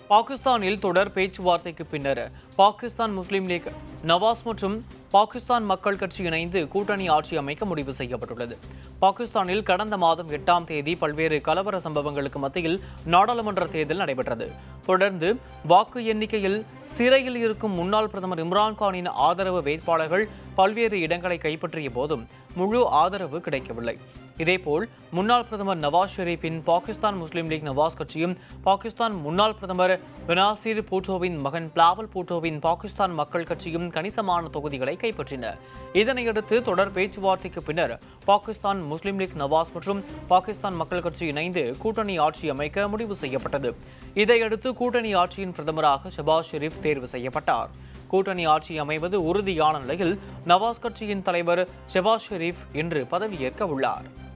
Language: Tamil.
பாகிஸ்தானில் தொடர் பேச்சுவார்த்தைக்கு பின்னர் பாகிஸ்தான் முஸ்லீம் லீக் நவாஸ் மற்றும் பாகிஸ்தான் மக்கள் கட்சி இணைந்து கூட்டணி ஆட்சி அமைக்க முடிவு செய்யப்பட்டுள்ளது பாகிஸ்தானில் கடந்த மாதம் எட்டாம் தேதி பல்வேறு கலவர சம்பவங்களுக்கு மத்தியில் நாடாளுமன்ற தேர்தல் நடைபெற்றது தொடர்ந்து வாக்கு எண்ணிக்கையில் சிறையில் இருக்கும் முன்னாள் பிரதமர் இம்ரான்கானின் ஆதரவு வேட்பாளர்கள் பல்வேறு இடங்களை கைப்பற்றிய போதும் முழு ஆதரவு கிடைக்கவில்லை இதேபோல் முன்னாள் பிரதமர் நவாஸ் ஷெரீப்பின் பாகிஸ்தான் முஸ்லீம் லீக் நவாஸ் கட்சியும் பாகிஸ்தான் முன்னாள் பிரதமர் பெனாசீர் பூட்டோவின் மகன் பிளாவல் பூட்டோவின் பாகிஸ்தான் மக்கள் கட்சியும் கணிசமான தொகுதிகளை கைப்பற்றின இதனையடுத்து தொடர் பேச்சுவார்த்தைக்கு பின்னர் பாகிஸ்தான் முஸ்லீம் லீக் நவாஸ் மற்றும் பாகிஸ்தான் மக்கள் கட்சி இணைந்து கூட்டணி ஆட்சி அமைக்க முடிவு செய்யப்பட்டது இதையடுத்து கூட்டணி ஆட்சியின் பிரதமராக ஷபாஸ் ஷெரீப் தேர்வு செய்யப்பட்டார் கூட்டணி ஆட்சி அமைவது உறுதியான நிலையில் நவாஸ் கட்சியின் தலைவர் ஷெபாஸ் ஷெரீப் இன்று பதவியேற்க உள்ளார்